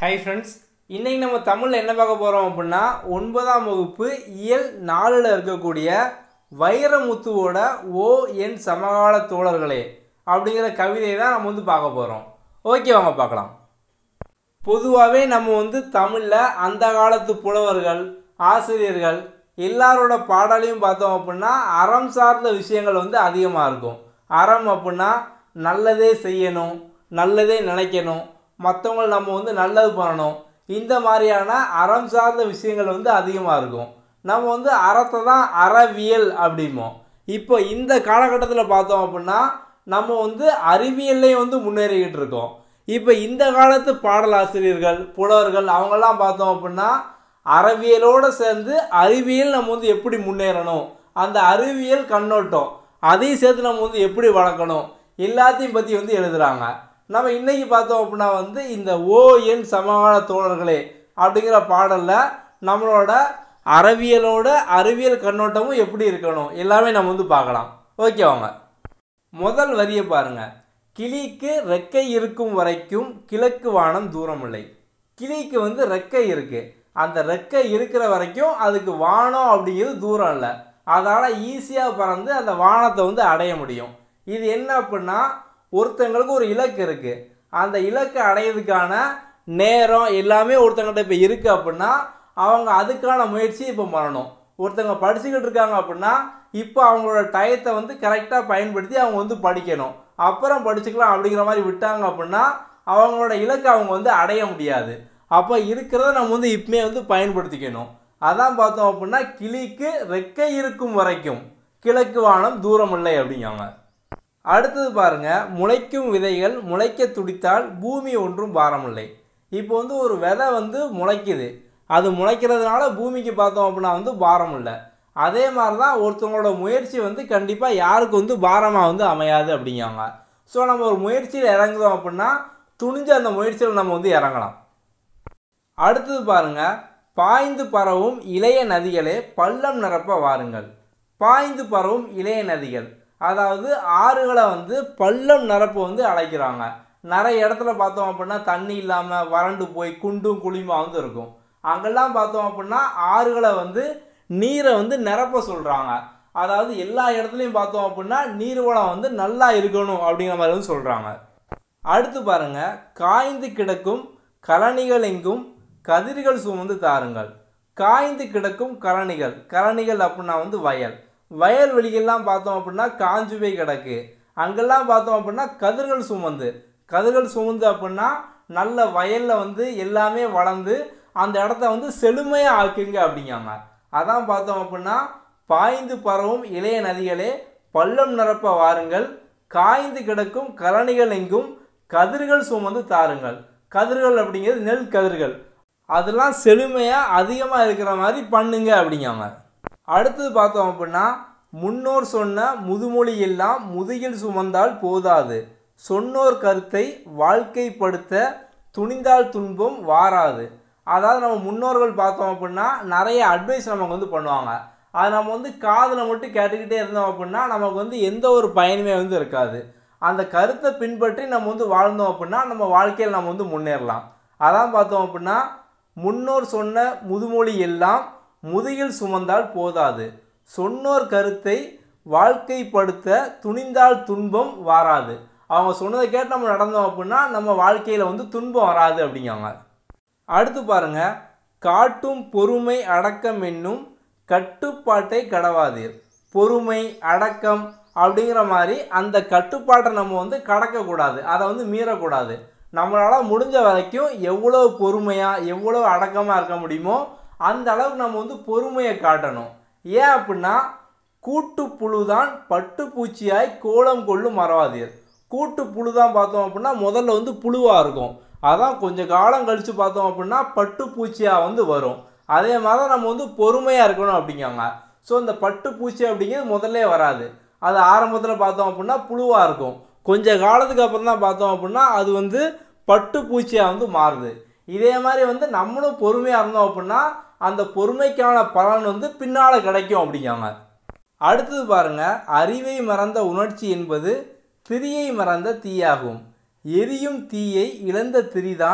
hi friends இன்னைக்கு நம்ம தமிழில் என்ன பார்க்க போகிறோம் அப்படின்னா ஒன்பதாம் வகுப்பு இயல் நாலில் இருக்கக்கூடிய வைரமுத்துவோட ஓ என் சமகால தோழர்களே அப்படிங்கிற கவிதையை தான் நம்ம வந்து பார்க்க போகிறோம் ஓகே வாங்க பார்க்கலாம் பொதுவாகவே நம்ம வந்து தமிழில் அந்த காலத்து புலவர்கள் ஆசிரியர்கள் எல்லாரோட பாடலையும் பார்த்தோம் அப்படின்னா அறம் சார்ந்த விஷயங்கள் வந்து அதிகமாக இருக்கும் அறம் அப்படின்னா நல்லதே செய்யணும் நல்லதே நினைக்கணும் மற்றவங்களை நம்ம வந்து நல்லது பண்ணணும் இந்த மாதிரியான அறம் சார்ந்த விஷயங்கள் வந்து அதிகமாக இருக்கும் நம்ம வந்து அறத்தை தான் அறவியல் அப்படிம்போம் இப்போ இந்த காலகட்டத்தில் பார்த்தோம் அப்படின்னா நம்ம வந்து அறிவியல்லையும் வந்து முன்னேறிக்கிட்டு இருக்கோம் இப்போ இந்த காலத்து பாடலாசிரியர்கள் புலவர்கள் அவங்கெல்லாம் பார்த்தோம் அப்படின்னா அறவியலோடு சேர்ந்து அறிவியல் நம்ம வந்து எப்படி முன்னேறணும் அந்த அறிவியல் கண்ணோட்டம் அதையும் சேர்த்து நம்ம வந்து எப்படி வளர்க்கணும் எல்லாத்தையும் பற்றி வந்து எழுதுகிறாங்க நம்ம இன்னைக்கு பார்த்தோம் அப்படின்னா வந்து இந்த ஓ என் சமகால தோழர்களே அப்படிங்கிற பாடலில் நம்மளோட அறவியலோட அறிவியல் கண்ணோட்டமும் எப்படி இருக்கணும் எல்லாமே நம்ம வந்து பார்க்கலாம் ஓகே வாங்க முதல் வரியை பாருங்க கிளிக்கு ரெக்கை இருக்கும் வரைக்கும் கிழக்கு வானம் தூரமில்லை கிளிக்கு வந்து ரெக்கை இருக்கு அந்த ரெக்கை இருக்கிற வரைக்கும் அதுக்கு வானம் அப்படிங்கிறது தூரம் இல்லை அதால் ஈஸியாக பறந்து அந்த வானத்தை வந்து அடைய முடியும் இது என்ன அப்படின்னா ஒருத்தங்களுக்கு ஒரு இலக்கு இருக்குது அந்த இலக்கை அடையிறதுக்கான நேரம் எல்லாமே ஒருத்தங்கிட்ட இப்போ இருக்குது அப்படின்னா அவங்க அதுக்கான முயற்சி இப்போ பண்ணணும் ஒருத்தங்க படிச்சுக்கிட்டு இருக்காங்க அப்படின்னா இப்போ அவங்களோட டயத்தை வந்து கரெக்டாக பயன்படுத்தி அவங்க வந்து படிக்கணும் அப்புறம் படிச்சுக்கலாம் அப்படிங்கிற மாதிரி விட்டாங்க அப்படின்னா அவங்களோட இலக்கை அவங்க வந்து அடைய முடியாது அப்போ இருக்கிறத நம்ம வந்து இப்பமே வந்து பயன்படுத்திக்கணும் அதான் பார்த்தோம் அப்படின்னா கிளிக்கு ரெக்கை இருக்கும் வரைக்கும் கிழக்கு வானம் தூரம் இல்லை அப்படிங்காங்க அடுத்தது பாருங்க முளைக்கும் விதைகள் முளைக்க துடித்தால் பூமி ஒன்றும் பாரமில்லை இப்போ வந்து ஒரு விதை வந்து முளைக்குது அது முளைக்கிறதுனால பூமிக்கு பார்த்தோம் அப்படின்னா வந்து பாரம் இல்லை அதே மாதிரி தான் ஒருத்தவங்களோட முயற்சி வந்து கண்டிப்பாக யாருக்கு வந்து பாரமாக வந்து அமையாது அப்படிங்காங்க ஸோ நம்ம ஒரு முயற்சியில் இறங்குறோம் அப்படின்னா துணிஞ்சு அந்த முயற்சியில் நம்ம வந்து இறங்கலாம் அடுத்தது பாருங்க பாய்ந்து பரவும் இளைய நதிகளே பள்ளம் நிரப்ப வாருங்கள் பாய்ந்து பரவும் இளைய நதிகள் அதாவது ஆறுகளை வந்து பள்ளம் நிரப்ப வந்து அழைக்கிறாங்க நிறைய இடத்துல பார்த்தோம் அப்படின்னா தண்ணி இல்லாமல் வறண்டு போய் குண்டும் குழியுமா வந்து இருக்கும் அங்கெல்லாம் பார்த்தோம் அப்படின்னா ஆறுகளை வந்து நீரை வந்து நிரப்ப சொல்கிறாங்க அதாவது எல்லா இடத்துலையும் பார்த்தோம் அப்படின்னா நீர்வளம் வந்து நல்லா இருக்கணும் அப்படிங்கிற மாதிரி வந்து சொல்கிறாங்க அடுத்து பாருங்க காய்ந்து கிடக்கும் கழனிகள் எங்கும் கதிர்கள் சுமந்து தாருங்கள் காய்ந்து கிடக்கும் கழனிகள் கழனிகள் அப்படின்னா வந்து வயல் வயல்வெளிகள்லாம் பார்த்தோம் அப்படின்னா காஞ்சு போய் கிடக்கு அங்கெல்லாம் பார்த்தோம் அப்படின்னா கதிர்கள் சுமந்து கதிர்கள் சுமந்து அப்படின்னா நல்ல வயலில் வந்து எல்லாமே வளர்ந்து அந்த இடத்த வந்து செழுமையாக ஆக்குங்க அப்படிங்காங்க அதான் பார்த்தோம் அப்படின்னா பாய்ந்து பரவும் இளைய நதிகளே பள்ளம் நிரப்ப வாருங்கள் காய்ந்து கிடக்கும் கழனிகள் எங்கும் கதிர்கள் சுமந்து தாருங்கள் கதிர்கள் அப்படிங்கிறது நெல் கதிர்கள் அதெல்லாம் செழுமையாக அதிகமாக இருக்கிற மாதிரி பண்ணுங்க அப்படிங்காங்க அடுத்தது பார்த்தோம் அப்படின்னா முன்னோர் சொன்ன முதுமொழி எல்லாம் முதுகில் சுமந்தால் போதாது சொன்னோர் கருத்தை வாழ்க்கைப்படுத்த துணிந்தால் துன்பம் வாராது அதாவது நம்ம முன்னோர்கள் பார்த்தோம் அப்படின்னா நிறைய அட்வைஸ் நமக்கு வந்து பண்ணுவாங்க அது நம்ம வந்து காதில் மட்டும் கேட்டுக்கிட்டே இருந்தோம் அப்படின்னா நமக்கு வந்து எந்த ஒரு பயனுமே வந்து இருக்காது அந்த கருத்தை பின்பற்றி நம்ம வந்து வாழ்ந்தோம் அப்படின்னா நம்ம வாழ்க்கையில் நம்ம வந்து முன்னேறலாம் அதான் பார்த்தோம் அப்படின்னா முன்னோர் சொன்ன முதுமொழி எல்லாம் முதுகில் சுமந்தால் போதாது சொன்னோர் கருத்தை வாழ்க்கைப்படுத்த துணிந்தால் துன்பம் வாராது அவங்க சொன்னதை கேட்டு நம்ம நடந்தோம் அப்படின்னா நம்ம வாழ்க்கையில் வந்து துன்பம் வராது அப்படிங்காங்க அடுத்து பாருங்க காட்டும் பொறுமை அடக்கம் என்னும் கட்டுப்பாட்டை கடவாதீர் பொறுமை அடக்கம் அப்படிங்கிற மாதிரி அந்த கட்டுப்பாட்டை நம்ம வந்து கடக்கக்கூடாது அதை வந்து மீறக்கூடாது நம்மளால் முடிஞ்ச வரைக்கும் எவ்வளோ பொறுமையாக எவ்வளோ அடக்கமாக இருக்க முடியுமோ அந்த அளவுக்கு நம்ம வந்து பொறுமையை காட்டணும் ஏன் அப்படின்னா கூட்டு புழு தான் பட்டுப்பூச்சியாய் கோலம் கொள்ளும் மறவாதீர் கூட்டு புழு தான் பார்த்தோம் அப்படின்னா முதல்ல வந்து புழுவாக இருக்கும் அதான் கொஞ்சம் காலம் கழித்து பார்த்தோம் அப்படின்னா பட்டுப்பூச்சியாக வந்து வரும் அதே மாதிரி தான் நம்ம வந்து பொறுமையாக இருக்கணும் அப்படிங்காங்க ஸோ இந்த பட்டுப்பூச்சி அப்படிங்கிறது முதல்ல வராது அது ஆரம்பத்தில் பார்த்தோம் அப்படின்னா புழுவாக இருக்கும் கொஞ்சம் காலத்துக்கு அப்புறம் தான் பார்த்தோம் அப்படின்னா அது வந்து பட்டுப்பூச்சியாக வந்து மாறுது இதே மாதிரி வந்து நம்மளும் பொறுமையாக இருந்தோம் அப்படின்னா அந்த பொறுமைக்கான பலன் வந்து பின்னால் கிடைக்கும் அப்படிங்காங்க அடுத்தது பாருங்க அறிவை மறந்த உணர்ச்சி என்பது திரியை மறந்த தீயாகும் எரியும் தீயை இழந்த திரிதான்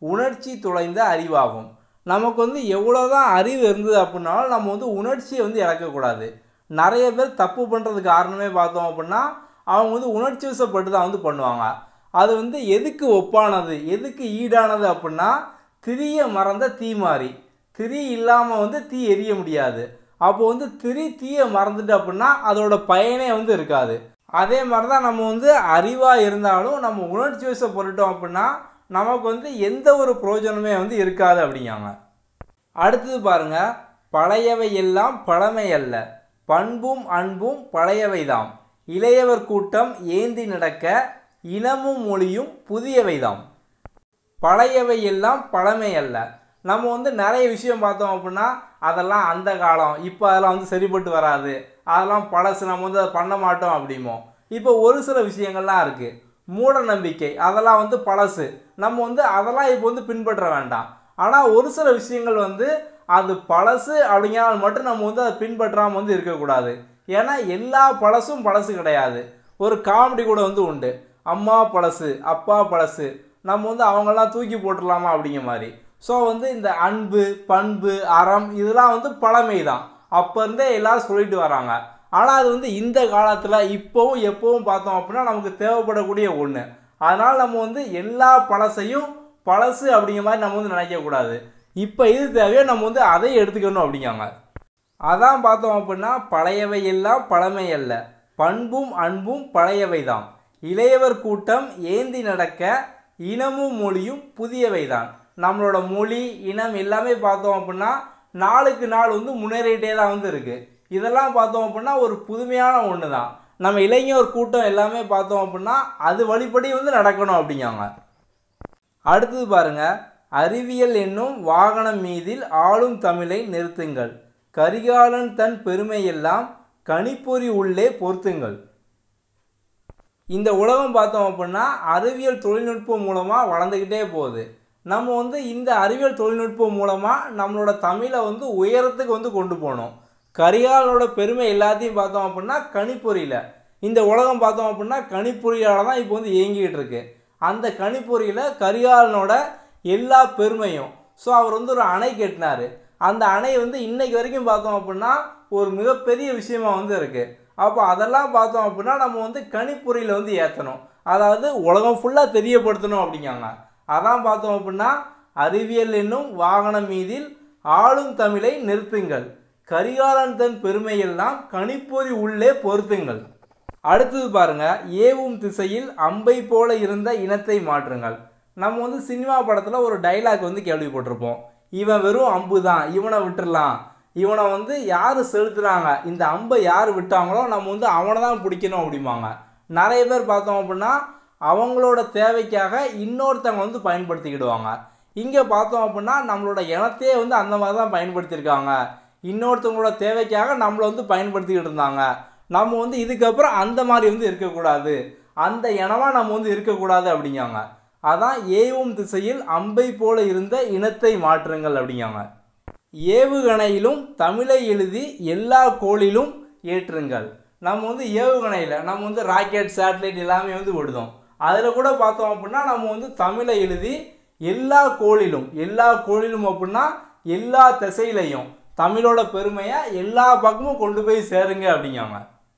உணர்ச்சி துளைந்த அறிவாகும் நமக்கு வந்து எவ்வளோதான் அறிவு இருந்தது அப்படின்னாலும் நம்ம வந்து உணர்ச்சியை வந்து இழக்கக்கூடாது நிறைய பேர் தப்பு பண்ணுறதுக்கு காரணமே பார்த்தோம் அப்படின்னா அவங்க வந்து உணர்ச்சி வசப்பட்டு தான் வந்து பண்ணுவாங்க அது வந்து எதுக்கு ஒப்பானது எதுக்கு ஈடானது அப்படின்னா திரிய மறந்த தீ மாறி திரி இல்லாமல் வந்து தீ எரிய முடியாது அப்போ வந்து திரி தீயை மறந்துட்டு அப்படின்னா அதோட பயனே வந்து இருக்காது அதே மாதிரி தான் நம்ம வந்து அறிவாக இருந்தாலும் நம்ம உணர்ச்சி வசப்பட்டுட்டோம் அப்படின்னா நமக்கு வந்து எந்த ஒரு பிரயோஜனமே வந்து இருக்காது அப்படிங்காங்க அடுத்தது பாருங்க பழையவை எல்லாம் பழமை அல்ல பண்பும் அன்பும் பழையவைதாம் இளையவர் கூட்டம் ஏந்தி நடக்க இனமும் மொழியும் புதியவைதாம் பழையவை எல்லாம் பழமை அல்ல நம்ம வந்து நிறைய விஷயம் பார்த்தோம் அப்படின்னா அதெல்லாம் அந்த காலம் இப்போ அதெல்லாம் வந்து சரிப்பட்டு வராது அதெல்லாம் பழசு நம்ம வந்து அதை பண்ண மாட்டோம் அப்படிமோ இப்போ ஒரு சில விஷயங்கள்லாம் இருக்குது மூட நம்பிக்கை அதெல்லாம் வந்து பழசு நம்ம வந்து அதெல்லாம் இப்போ வந்து பின்பற்ற வேண்டாம் ஆனால் ஒரு சில விஷயங்கள் வந்து அது பழசு அப்படிங்கிறனால மட்டும் நம்ம வந்து அதை பின்பற்றாமல் வந்து இருக்கக்கூடாது ஏன்னா எல்லா பழசும் பழசு கிடையாது ஒரு காமெடி கூட வந்து உண்டு அம்மா பழசு அப்பா பழசு நம்ம வந்து அவங்கெல்லாம் தூக்கி போட்டுடலாமா அப்படிங்கிற மாதிரி ஸோ வந்து இந்த அன்பு பண்பு அறம் இதெல்லாம் வந்து பழமை தான் அப்போ இருந்தே எல்லாரும் சொல்லிட்டு வராங்க ஆனால் அது வந்து இந்த காலத்தில் இப்போவும் எப்போவும் பார்த்தோம் அப்படின்னா நமக்கு தேவைப்படக்கூடிய ஒன்று அதனால் நம்ம வந்து எல்லா பழசையும் பழசு அப்படிங்கிற மாதிரி நம்ம வந்து நினைக்கக்கூடாது இப்போ இது தேவையோ நம்ம வந்து அதை எடுத்துக்கணும் அப்படிங்காங்க அதான் பார்த்தோம் அப்படின்னா பழையவை எல்லாம் பழமை அல்ல பண்பும் அன்பும் பழையவை தான் இளையவர் கூட்டம் ஏந்தி நடக்க இனமும் மொழியும் புதியவை தான் நம்மளோட மொழி இனம் எல்லாமே பார்த்தோம் அப்படின்னா நாளுக்கு நாள் வந்து முன்னேறிட்டே தான் வந்து இருக்குது இதெல்லாம் பார்த்தோம் அப்படின்னா ஒரு புதுமையான ஒன்று தான் நம்ம இளைஞர் கூட்டம் எல்லாமே பார்த்தோம் அப்படின்னா அது வழிபடி வந்து நடக்கணும் அப்படிங்காங்க அடுத்தது பாருங்க அறிவியல் என்னும் வாகனம் மீதில் ஆளும் தமிழை நிறுத்துங்கள் கரிகாலன் தன் பெருமையெல்லாம் கணிப்பொறி உள்ளே பொருத்துங்கள் இந்த உலகம் பார்த்தோம் அப்படின்னா அறிவியல் தொழில்நுட்பம் மூலமாக வளர்ந்துக்கிட்டே போகுது நம்ம வந்து இந்த அறிவியல் தொழில்நுட்பம் மூலமாக நம்மளோட தமிழை வந்து உயரத்துக்கு வந்து கொண்டு போகணும் கரிகாலனோட பெருமை எல்லாத்தையும் பார்த்தோம் அப்படின்னா கணிப்பொறியில் இந்த உலகம் பார்த்தோம் அப்படின்னா கணிப்பொறியால் தான் இப்போ வந்து இயங்கிக்கிட்டு இருக்கு அந்த கணிப்பொறியில் கரிகாலனோட எல்லா பெருமையும் ஸோ அவர் வந்து ஒரு அணை கட்டினார் அந்த அணை வந்து இன்னைக்கு வரைக்கும் பார்த்தோம் அப்படின்னா ஒரு மிகப்பெரிய விஷயமா வந்து இருக்குது அப்போ அதெல்லாம் பார்த்தோம் அப்படின்னா நம்ம வந்து கணிப்பொறியில் வந்து ஏற்றணும் அதாவது உலகம் ஃபுல்லாக தெரியப்படுத்தணும் அப்படிங்காங்க அதான் பார்த்தோம் அப்படின்னா அறிவியல் என்னும் வாகனம் மீதில் ஆளும் தமிழை நிறுத்துங்கள் கரிகாலன் தன் பெருமையெல்லாம் கணிப்பொறி உள்ளே பொருத்துங்கள் அடுத்தது பாருங்க ஏவும் திசையில் அம்பை போல இருந்த இனத்தை மாற்றுங்கள் நம்ம வந்து சினிமா படத்தில் ஒரு டைலாக் வந்து கேள்விப்பட்டிருப்போம் இவன் வெறும் அம்பு தான் இவனை விட்டுறலாம் இவனை வந்து யார் செலுத்துறாங்க இந்த அம்பை யார் விட்டாங்களோ நம்ம வந்து அவனை தான் பிடிக்கணும் அப்படிம்பாங்க நிறைய பேர் பார்த்தோம் அப்படின்னா அவங்களோட தேவைக்காக இன்னொருத்தவங்க வந்து பயன்படுத்திக்கிடுவாங்க இங்கே பார்த்தோம் அப்படின்னா நம்மளோட இனத்தையே வந்து அந்த மாதிரி தான் பயன்படுத்தியிருக்காங்க இன்னொருத்தவங்களோட தேவைக்காக நம்மளை வந்து பயன்படுத்திக்கிட்டு இருந்தாங்க நம்ம வந்து இதுக்கப்புறம் அந்த மாதிரி வந்து இருக்கக்கூடாது அந்த இனமாக நம்ம வந்து இருக்கக்கூடாது அப்படிங்காங்க அதான் ஏவும் திசையில் அம்பை போல இருந்த இனத்தை மாற்றுங்கள் அப்படிங்காங்க ஏவுகணையிலும் தமிழை எழுதி எல்லா கோளிலும் ஏற்றுங்கள் நம்ம வந்து ஏவுகணையில் நம்ம வந்து ராக்கெட் சேட்டலைட் எல்லாமே வந்து விடுதோம் அதில் கூட பார்த்தோம் அப்படின்னா நம்ம வந்து தமிழை எழுதி எல்லா கோளிலும் எல்லா கோளிலும் அப்படின்னா எல்லா திசையிலையும் தமிழோட பெருமையை எல்லா பக்கமும் கொண்டு போய் சேருங்க அப்படிங்காங்க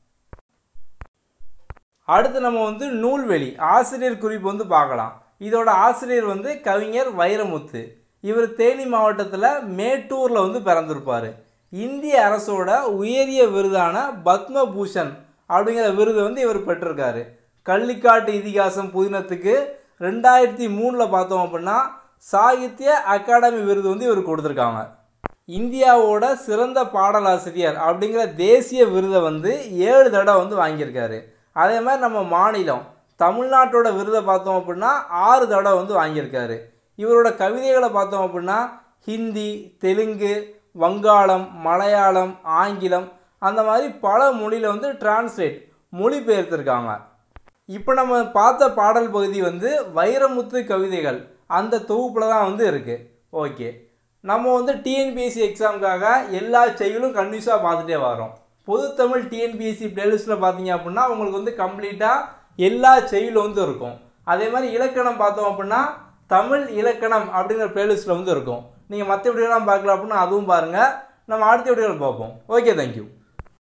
அடுத்து நம்ம வந்து நூல்வெளி ஆசிரியர் குறிப்பு வந்து பார்க்கலாம் இதோட ஆசிரியர் வந்து கவிஞர் வைரமுத்து இவர் தேனி மாவட்டத்தில் மேட்டூரில் வந்து பிறந்திருப்பார் இந்திய அரசோட உயரிய விருதான பத்மபூஷன் அப்படிங்கிற விருது வந்து இவர் பெற்றிருக்காரு கள்ளிக்காட்டு இதிகாசம் புதினத்துக்கு ரெண்டாயிரத்தி மூணில் பார்த்தோம் அப்படின்னா சாகித்ய அகாடமி விருது வந்து இவர் கொடுத்துருக்காங்க இந்தியாவோட சிறந்த பாடலாசிரியர் அப்படிங்கிற தேசிய விருதை வந்து ஏழு தடவை வந்து வாங்கியிருக்காரு அதே மாதிரி நம்ம மாநிலம் தமிழ்நாட்டோட விருதை பார்த்தோம் அப்படின்னா ஆறு தடவை வந்து வாங்கியிருக்காரு இவரோட கவிதைகளை பார்த்தோம் அப்படின்னா ஹிந்தி தெலுங்கு வங்காளம் மலையாளம் ஆங்கிலம் அந்த மாதிரி பல மொழியில் வந்து டிரான்ஸ்லேட் மொழிபெயர்த்திருக்காங்க இப்போ நம்ம பார்த்த பாடல் பகுதி வந்து வைரமுத்து கவிதைகள் அந்த தொகுப்பில் தான் வந்து இருக்குது ஓகே நம்ம வந்து டிஎன்பிஎஸ்சி எக்ஸாமுக்காக எல்லா செயலும் கன்யூஸாக பார்த்துட்டே வரோம் பொதுத்தமிழ் டிஎன்பிஎஸ்சி பிளேலிஸ்ட்டில் பார்த்தீங்க அப்படின்னா உங்களுக்கு வந்து கம்ப்ளீட்டாக எல்லா செயலும் வந்து இருக்கும் அதே மாதிரி இலக்கணம் பார்த்தோம் அப்படின்னா தமிழ் இலக்கணம் அப்படிங்கிற பிளேலிஸ்ட்டில் வந்து இருக்கும் நீங்கள் மற்ற வீடியோலாம் பார்க்கல அப்படின்னா அதுவும் பாருங்கள் நம்ம அடுத்த வீடியோவில் பார்ப்போம் ஓகே தேங்க்யூ